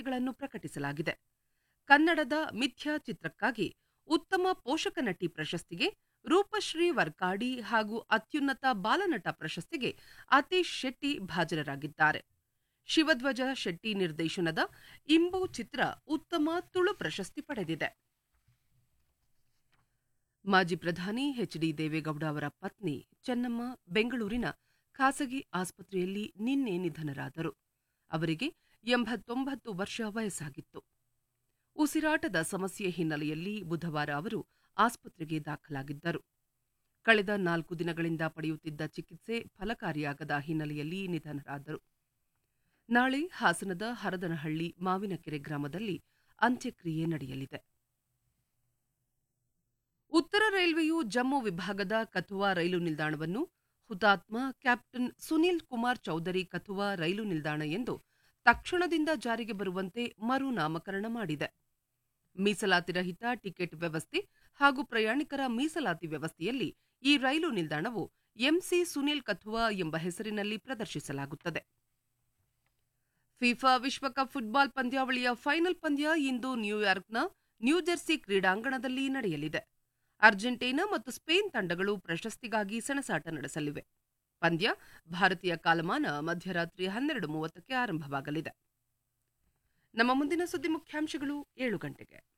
ಪ್ರಶಸ್ತಿಗಳನ್ನು ಪ್ರಕಟಿಸಲಾಗಿದೆ ಕನ್ನಡದ ಮಿಥ್ಯಾ ಚಿತ್ರಕ್ಕಾಗಿ ಉತ್ತಮ ಪೋಷಕ ನಟಿ ಪ್ರಶಸ್ತಿಗೆ ರೂಪಶ್ರೀ ವರ್ಕಾಡಿ ಹಾಗೂ ಅತ್ಯುನ್ನತ ಬಾಲನಟ ಪ್ರಶಸ್ತಿಗೆ ಅತೀಶ್ ಶೆಟ್ಟಿ ಭಾಜನರಾಗಿದ್ದಾರೆ ಶಿವಧ್ವಜ ಶೆಟ್ಟಿ ನಿರ್ದೇಶನದ ಇಂಬು ಚಿತ್ರ ಉತ್ತಮ ತುಳು ಪ್ರಶಸ್ತಿ ಪಡೆದಿದೆ ಮಾಜಿ ಪ್ರಧಾನಿ ಎಚ್ ಡಿ ದೇವೇಗೌಡ ಅವರ ಪತ್ನಿ ಚೆನ್ನಮ್ಮ ಬೆಂಗಳೂರಿನ ಖಾಸಗಿ ಆಸ್ಪತ್ರೆಯಲ್ಲಿ ನಿನ್ನೆ ನಿಧನರಾದರು ಅವರಿಗೆ ಎಂಬತ್ತೊಂಬತ್ತು ವರ್ಷ ವಯಸ್ಸಾಗಿತ್ತು ಉಸಿರಾಟದ ಸಮಸ್ಯೆ ಹಿನ್ನೆಲೆಯಲ್ಲಿ ಬುಧವಾರ ಅವರು ಆಸ್ಪತ್ರೆಗೆ ದಾಖಲಾಗಿದ್ದರು ಕಳೆದ ನಾಲ್ಕು ದಿನಗಳಿಂದ ಪಡೆಯುತ್ತಿದ್ದ ಚಿಕಿತ್ಸೆ ಫಲಕಾರಿಯಾಗದ ಹಿನ್ನೆಲೆಯಲ್ಲಿ ನಿಧನರಾದರು ನಾಳೆ ಹಾಸನದ ಹರದನಹಳ್ಳಿ ಮಾವಿನಕೆರೆ ಗ್ರಾಮದಲ್ಲಿ ಅಂತ್ಯಕ್ರಿಯೆ ನಡೆಯಲಿದೆ ಉತ್ತರ ರೈಲ್ವೆಯು ಜಮ್ಮು ವಿಭಾಗದ ಕಥುವಾ ರೈಲು ನಿಲ್ದಾಣವನ್ನು ಹುತಾತ್ಮ ಕ್ಯಾಪ್ಟನ್ ಸುನೀಲ್ ಕುಮಾರ್ ಚೌಧರಿ ಕಥುವಾ ರೈಲು ನಿಲ್ದಾಣ ಎಂದು ತಕ್ಷಣದಿಂದ ಜಾರಿಗೆ ಬರುವಂತೆ ಮರು ನಾಮಕರಣ ಮಾಡಿದೆ ಮೀಸಲಾತಿ ರಹಿತ ಟಿಕೆಟ್ ವ್ಯವಸ್ಥೆ ಹಾಗೂ ಪ್ರಯಾಣಿಕರ ಮೀಸಲಾತಿ ವ್ಯವಸ್ಥೆಯಲ್ಲಿ ಈ ರೈಲು ನಿಲ್ದಾಣವು ಎಂಸಿ ಸುನೀಲ್ ಕಥುವಾ ಎಂಬ ಹೆಸರಿನಲ್ಲಿ ಪ್ರದರ್ಶಿಸಲಾಗುತ್ತದೆ ಫಿಫಾ ವಿಶ್ವಕಪ್ ಫುಟ್ಬಾಲ್ ಪಂದ್ಯಾವಳಿಯ ಫೈನಲ್ ಪಂದ್ಯ ಇಂದು ನ್ಯೂಯಾರ್ಕ್ನ ನ್ಯೂಜೆರ್ಸಿ ಕ್ರೀಡಾಂಗಣದಲ್ಲಿ ನಡೆಯಲಿದೆ ಅರ್ಜೆಂಟೀನಾ ಮತ್ತು ಸ್ಪೇನ್ ತಂಡಗಳು ಪ್ರಶಸ್ತಿಗಾಗಿ ಸೆಣಸಾಟ ನಡೆಸಲಿವೆ ಪಂದ್ಯ ಭಾರತೀಯ ಕಾಲಮಾನ ಮಧ್ಯರಾತ್ರಿ ಹನ್ನೆರಡು ಮೂವತ್ತಕ್ಕೆ ಆರಂಭವಾಗಲಿದೆ ನಮ್ಮ ಮುಂದಿನ ಸುದ್ದಿ ಮುಖ್ಯಾಂಶಗಳು ಏಳು ಗಂಟೆಗೆ